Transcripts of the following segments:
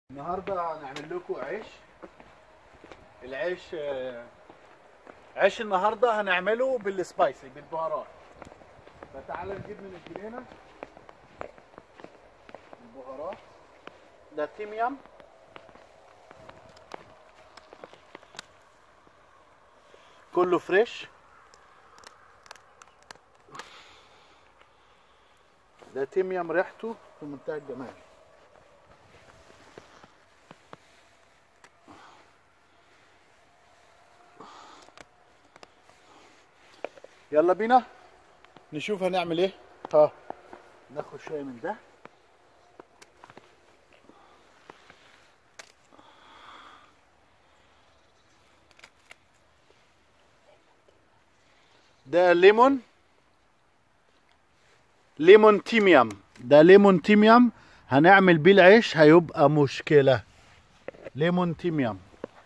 النهارده هنعمل لكم عيش العيش آه، عيش النهارده هنعمله بالسبايسي بالبهارات فتعالى نجيب من الجنينه البهارات ده تيميام كله فريش ده تيميام ريحته في منتهى الجمال يلا بينا نشوف هنعمل ايه ها ناخد شويه من ده ده ليمون ليمون تيميام ده ليمون تيميام هنعمل بيه العيش هيبقى مشكلة ليمون تيميام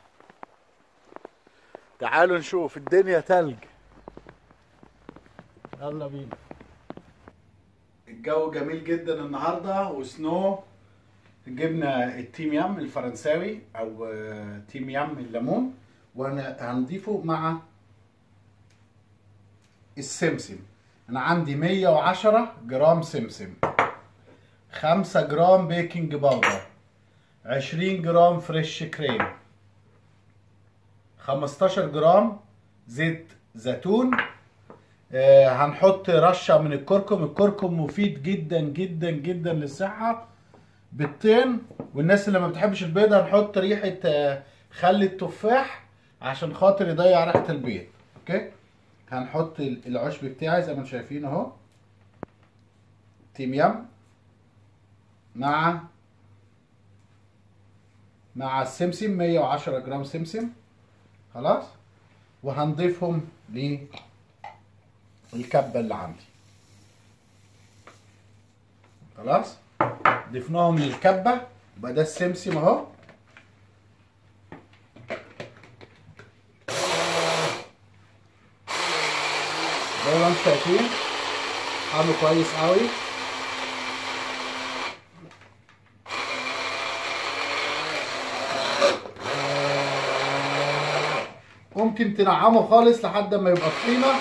تعالوا نشوف الدنيا تلج يلا بينا الجو جميل جدا النهارده وسنو جبنا التيميام الفرنساوي او آه، تيميام الليمون وهنضيفه مع السمسم انا عندي 110 جرام سمسم 5 جرام بيكنج باودر 20 جرام فريش كريم 15 جرام زيت زيتون آه، هنحط رشة من الكركم الكركم مفيد جدا جدا جدا للصحة بيضتين والناس اللي ما بتحبش البيض هنحط ريحة آه، خل التفاح عشان خاطر يضيع ريحة البيض اوكي هنحط ال- العشب بتاعي زي ما انتم شايفين اهو تيميام مع مع السمسم 110 جرام سمسم خلاص وهنضيفهم للكبه اللي عندي خلاص ضفناهم للكبه يبقى ده السمسم اهو زي ما انتم شايفين عامله كويس قوي ممكن تنعمه خالص لحد ما يبقى طحينه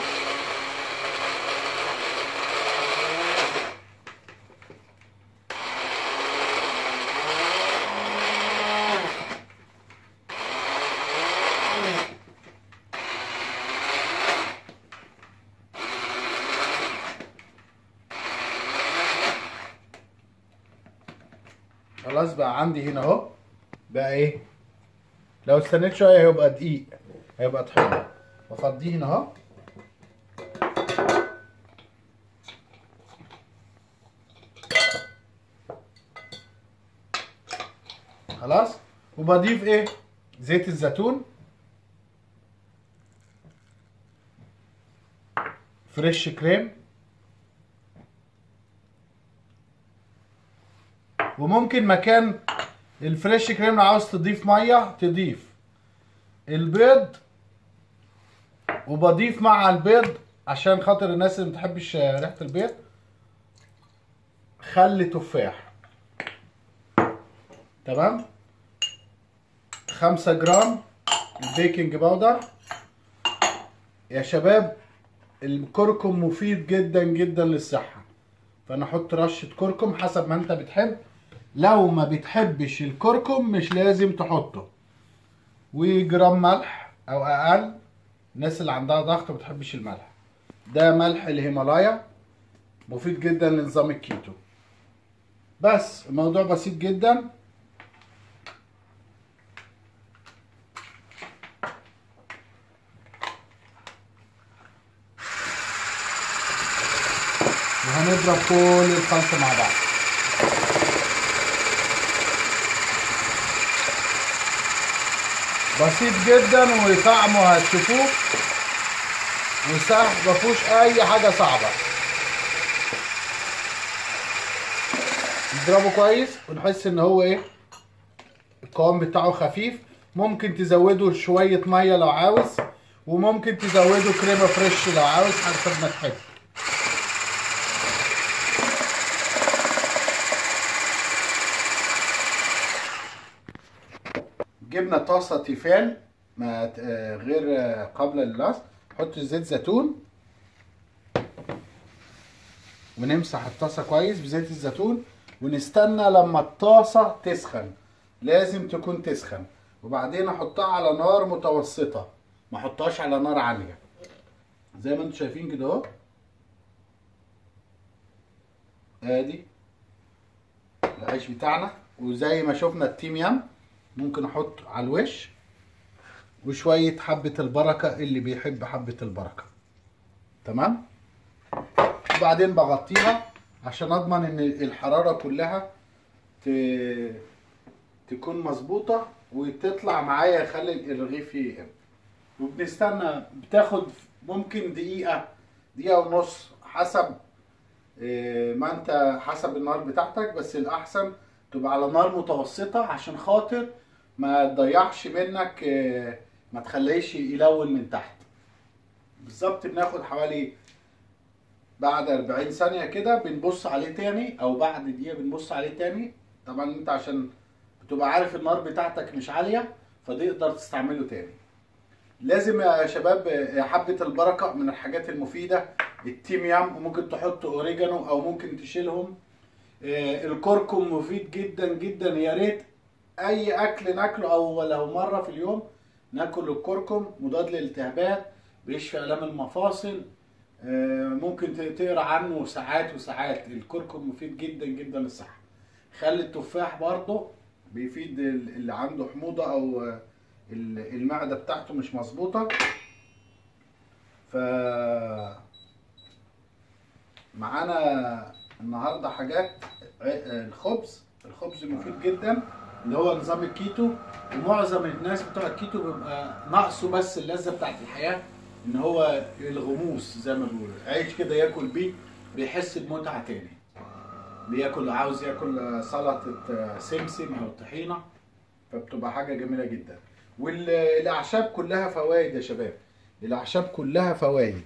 خلاص بقى عندي هنا اهو بقى ايه لو استنيت شويه هيبقى دقيق هيبقى طحينه وافضيه هنا اهو خلاص وبضيف ايه زيت الزيتون فريش كريم وممكن مكان الفريش كريم لو عاوز تضيف ميه تضيف البيض وبضيف مع البيض عشان خاطر الناس اللي متحبش ريحه البيض خل تفاح تمام خمسة جرام البيكنج باودر يا شباب الكركم مفيد جدا جدا للصحة فانا احط رشة كركم حسب ما انت بتحب لو ما بتحبش الكركم مش لازم تحطه وجرام ملح او اقل الناس اللي عندها ضغط ما بتحبش الملح ده ملح الهيمالايا مفيد جدا لنظام الكيتو بس الموضوع بسيط جدا وهنضرب كل الخلطة مع بعض بسيط جدا وطعمه هتشوفوه وسهل مفيهوش اي حاجه صعبه نضربه كويس ونحس ان هو ايه القوام بتاعه خفيف ممكن تزودوا شويه ميه لو عاوز وممكن تزودوا كريمه فريش لو عاوز حسب ما تحب جبنا طاسه تيفال ما ت- آه، غير آه، قبل اللصق نحط زيت زيتون ونمسح الطاسه كويس بزيت الزيتون ونستنى لما الطاسه تسخن لازم تكون تسخن وبعدين احطها على نار متوسطه ما احطهاش على نار عاليه زي ما انتم شايفين كده اهو ادي العيش بتاعنا وزي ما شفنا التيميام ممكن احط على الوش وشويه حبه البركه اللي بيحب حبه البركه تمام وبعدين بغطيها عشان اضمن ان الحراره كلها ت... تكون مظبوطه وتطلع معايا يخلي الرغيف يقم وبنستنى بتاخد ممكن دقيقه دقيقه ونص حسب إيه، ما انت حسب النار بتاعتك بس الاحسن تبقى على نار متوسطه عشان خاطر ما تضيعش منك إيه، ما تخليش يلون من تحت بالظبط بناخد حوالي بعد 40 ثانيه كده بنبص عليه تاني او بعد دقيقه بنبص عليه تاني طبعا انت عشان بتبقى عارف النار بتاعتك مش عاليه فتقدر تستعمله تاني لازم يا شباب آه، حبة البركة من الحاجات المفيدة التيميام وممكن تحط اوريجانو او ممكن تشيلهم آه، الكركم مفيد جدا جدا يا ريت اي اكل ناكله او لو مرة في اليوم ناكل الكركم مضاد للالتهابات بيشفي الام المفاصل آه، ممكن ت- تقرا عنه ساعات وساعات الكركم مفيد جدا جدا للصحة خل التفاح برضه بيفيد ال- اللي عنده حموضة او آه، ال- المعدة بتاعته مش مظبوطة ف معانا النهارده حاجات ع- الخبز الخبز مفيد جدا اللي هو نظام الكيتو ومعظم الناس بتوع الكيتو بيبقى ناقصه بس اللذة بتاعت الحياة ان هو الغموس زي ما بيقولوا عيش كده ياكل بيه بيحس بمتعة تاني بياكل عاوز ياكل سلطة سمسم او طحينة فبتبقى حاجه جميله جدا والاعشاب كلها فوائد يا شباب الاعشاب كلها فوائد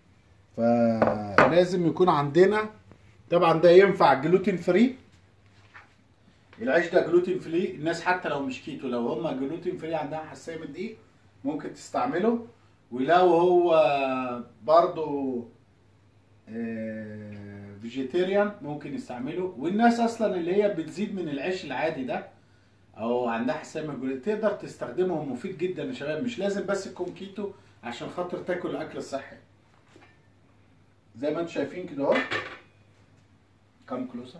فلازم يكون عندنا طبعا ده ينفع جلوتين فري العيش ده جلوتين فري الناس حتى لو مش كيتو لو هم جلوتين فري عندها حساسيه من الدقيق ممكن تستعمله ولو هو برضو فيجيتيريان ممكن يستعمله والناس اصلا اللي هي بتزيد من العيش العادي ده او عندها حساسيه من الجلوتين تقدر تستخدمه مفيد جدا يا شباب مش لازم بس تكون كيتو عشان خاطر تاكل الاكل الصحي زي ما انتم شايفين كده اهو كام كلوزر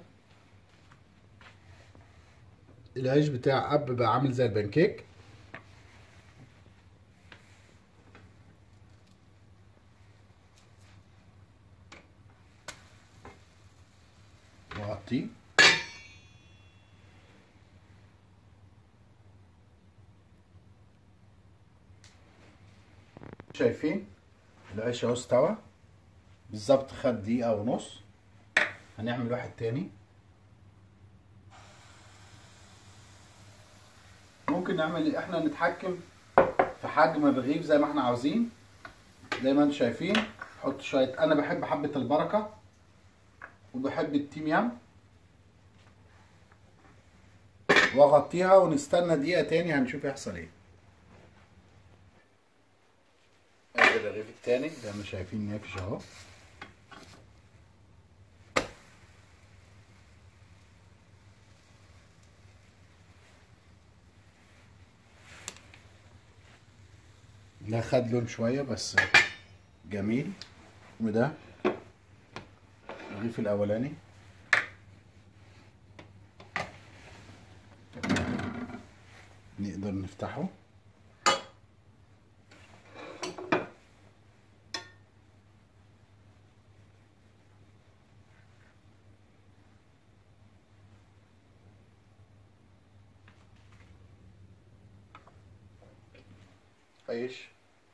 العيش بتاع اب بقى عامل زي البانكيك واغطيه شايفين العيش اهو استوى بالظبط خد دقيقة ونص هنعمل واحد تاني ممكن نعمل احنا نتحكم في حجم الرغيف زي ما احنا عاوزين زي ما انتم شايفين نحط شوية انا بحب حبة البركة وبحب التيميام واغطيها ونستنى دقيقة تاني هنشوف يحصل ايه ادي الرغيف التاني زي ما شايفين نافش اهو لا خد لون شوية بس جميل وده الرغيف الأولاني نقدر نفتحه عيش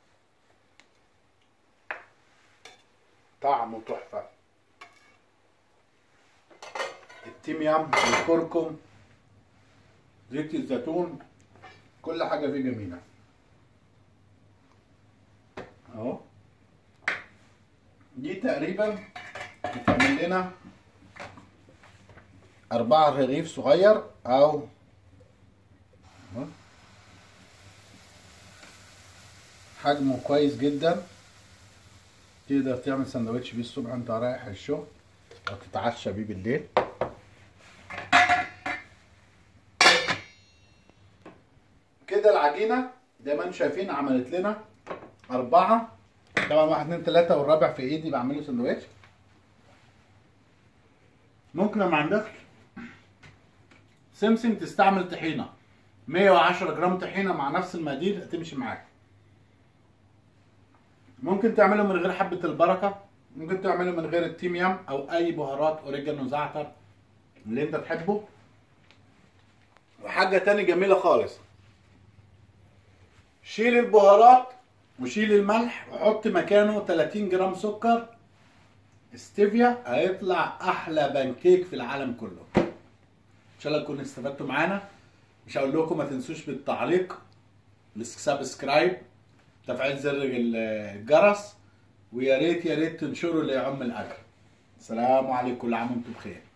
طعمه تحفة التيميام الكركم زيت الزيتون كل حاجة فيه جميلة اهو دي تقريبا بتعمل لنا أربعة رغيف صغير أو أهو. حجمه كويس جدا تقدر تعمل سندوتش بيه الصبح وانت رايح الشغل او تتعشى بيه بالليل كده العجينه زي ما انتم شايفين عملت لنا اربعه طبعا واحد اتنين تلاته والرابع في ايدي بعمله سندوتش ممكن لو ما عندكش سمسم تستعمل طحينه 110 جرام طحينه مع نفس المقادير هتمشي معاك ممكن تعمله من غير حبه البركه ممكن تعمله من غير التيميام او اي بهارات اوريجانو زعتر اللي انت تحبه وحاجه تاني جميله خالص شيل البهارات وشيل الملح وحط مكانه 30 جرام سكر ستيفيا هيطلع احلى بانكيك في العالم كله ان شاء الله تكونوا استفدتوا معانا مش هقول لكم ما تنسوش بالتعليق السبسكرايب تفعيل زر الجرس ويا ريت يا ريت تنشروا ليعم الاجر السلام عليكم كل عام وانتم بخير